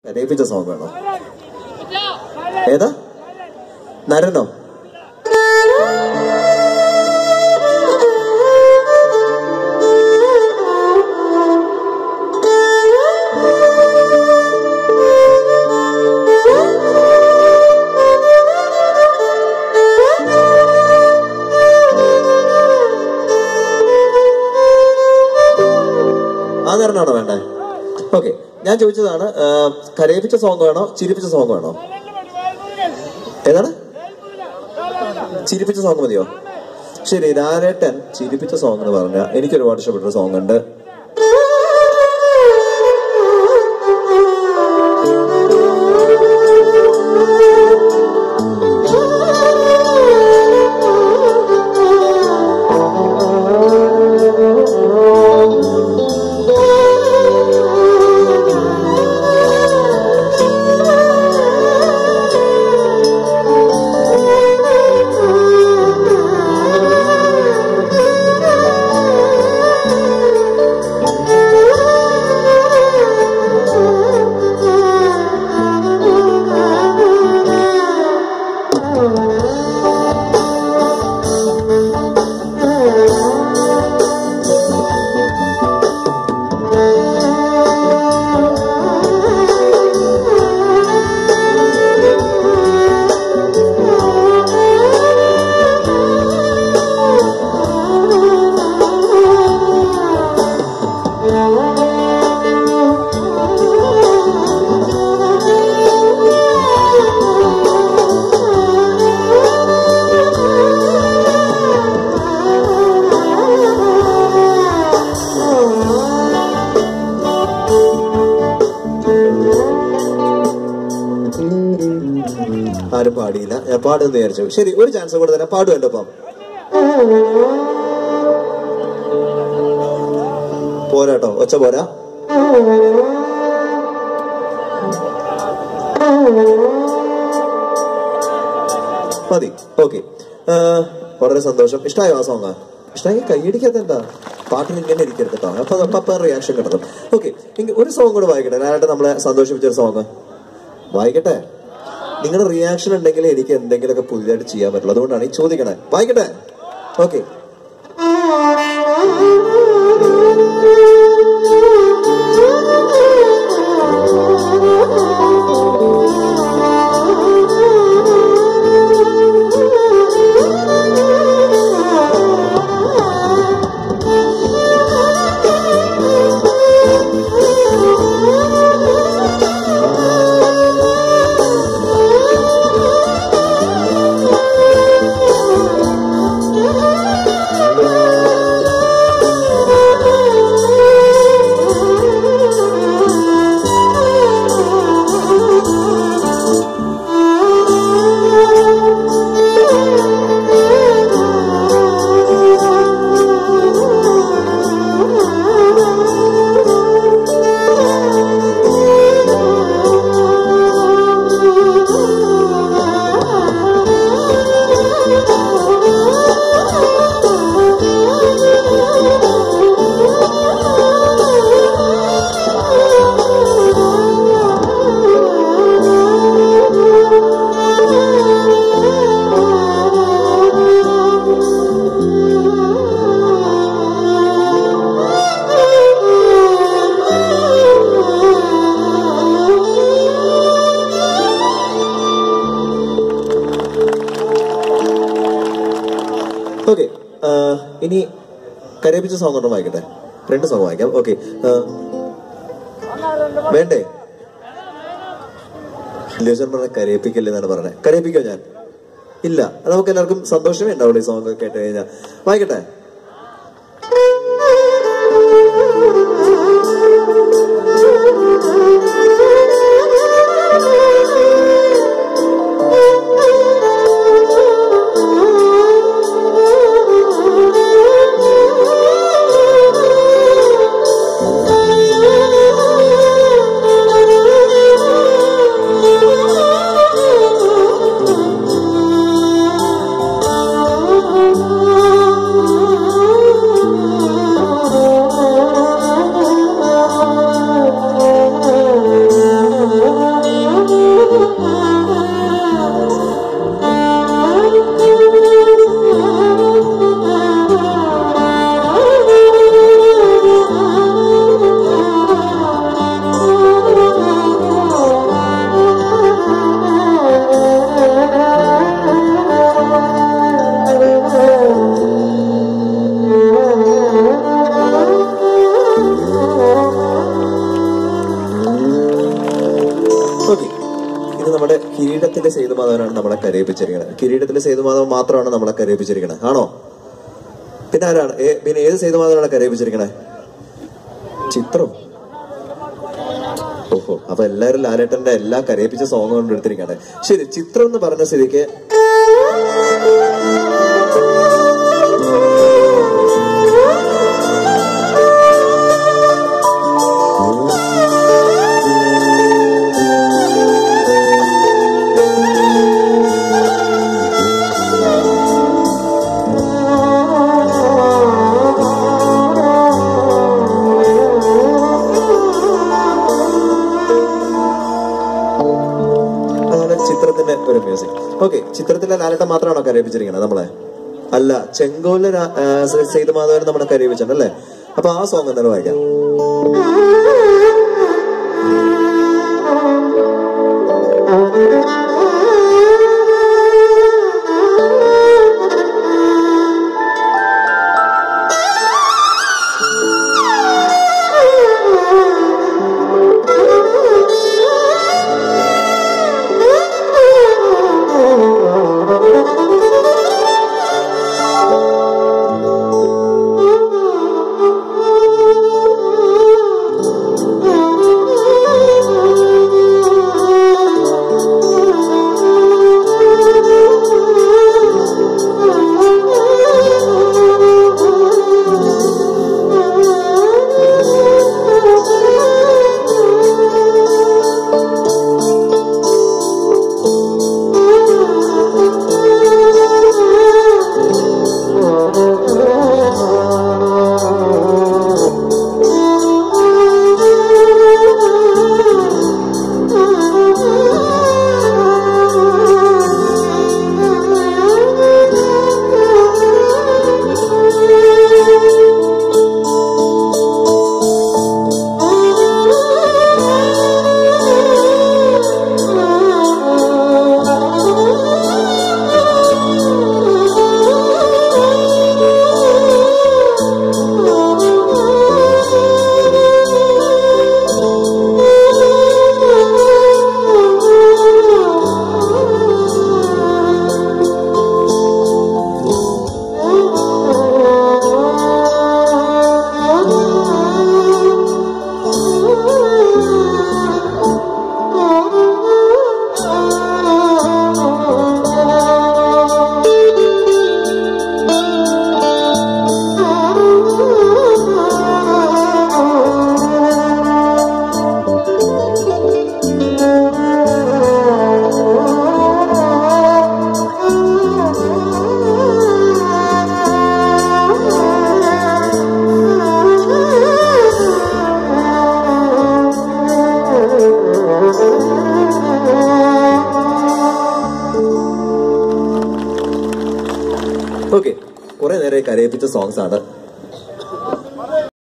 കരയിപ്പിച്ച song വേണോ ഏതാ നരനോ ആ നരനാണോ വേണ്ടേ ഓക്കെ ഞാൻ ചോദിച്ചതാണ് ആ, കരയിപ്പിച്ച സോങ് വേണോ ചിരിപ്പിച്ച സോങ് വേണോ ഏതാണ് ചിരിപ്പിച്ച സോങ് മതിയോ ശരി ലാലേട്ടൻ ചിരിപ്പിച്ച സോങ് എന്ന് പറഞ്ഞാൽ എനിക്ക് ഒരുപാട് ഇഷ്ടപ്പെട്ട സോങ് ഉണ്ട് ആരും പാടിയില്ല ഞാൻ പാടുമെന്ന് വിചാരിച്ചു ശരി ഒരു ചാൻസ് കൂടെ തരാം പാടുമല്ലോ അപ്പം പോരാട്ടോ ഒച്ച പോരാ മതി ഓക്കെ വളരെ സന്തോഷം ഇഷ്ടമായോ ആ സോങ് ഇഷ്ടമായി കൈയടിക്കാത്ത എന്താ പാട്ടിൽ ഇങ്ങനെ ഇരിക്കരുത് കേട്ടോ അപ്പൊ അപ്പൊ റിയാക്ഷൻ കിട്ടണം ഓക്കെ ഒരു സോങ് കൂടെ വായിക്കട്ടെ ഞാനായിട്ട് നമ്മളെ സന്തോഷിപ്പിച്ച ഒരു സോങ് വായിക്കട്ടെ നിങ്ങളുടെ റിയാക്ഷൻ ഉണ്ടെങ്കിൽ എനിക്ക് എന്തെങ്കിലുമൊക്കെ പുതിയതായിട്ട് ചെയ്യാൻ പറ്റുള്ളൂ അതുകൊണ്ടാണ് ഈ ചോദിക്കണേ വായിക്കട്ടെ ഓക്കെ ഓക്കെ ഇനി കരയിപ്പിച്ച സോങ് ഒന്നും വായിക്കട്ടെ രണ്ട് സോങ് വായിക്കാം ഓക്കെ വേണ്ടേ ലിയോസൻ പറഞ്ഞ കരയിപ്പിക്കല്ലേ എന്നാണ് പറഞ്ഞത് കരയിപ്പിക്കോ ഞാൻ ഇല്ല അത് നമുക്ക് എല്ലാവർക്കും സന്തോഷമേ ഉണ്ടാവുള്ളൂ ഈ സോങ് കേട്ട് കഴിഞ്ഞാൽ വായിക്കട്ടെ Thank you. ഓക്കെ ഇത് നമ്മുടെ കിരീടത്തിലെ സേതുമാധവനാണ് നമ്മളെ കരയിപ്പിച്ചിരിക്കുന്നത് കിരീടത്തിലെ സേതുമാധവൻ മാത്രമാണ് നമ്മളെ കരയിപ്പിച്ചിരിക്കുന്നത് ആണോ പിന്നെ ആരാണ് ഏ- പിന്നെ ഏത് സേതുമാധവനാണ് കരയിപ്പിച്ചിരിക്കണേ ചിത്രം ഓഹോ അപ്പൊ എല്ലാരും ലാലേട്ടന്റെ എല്ലാ കരയിപ്പിച്ച സോങ് കൊണ്ട് എടുത്തിരിക്കുകയാണ് ശരി ചിത്രം എന്ന് പറഞ്ഞ സ്ഥിതിക്ക് അതാണ് ചിത്രത്തിന്റെ ഒരു മ്യൂസിക് ഓക്കെ ചിത്രത്തിലെ ലാലേട്ടൻ മാത്രമാണോ കരയിപ്പിച്ചിരിക്കുന്നത് നമ്മളെ അല്ല ചെങ്കോല് സേതുമാധവൻ നമ്മളെ കരയിപ്പിച്ചിട്ടുണ്ട് അല്ലേ അപ്പൊ ആ സോങ് എന്തായാലും വായിക്കാം ഓക്കെ കുറെ നേരെ കരയിപ്പിച്ച സോങ്സ് ആണ്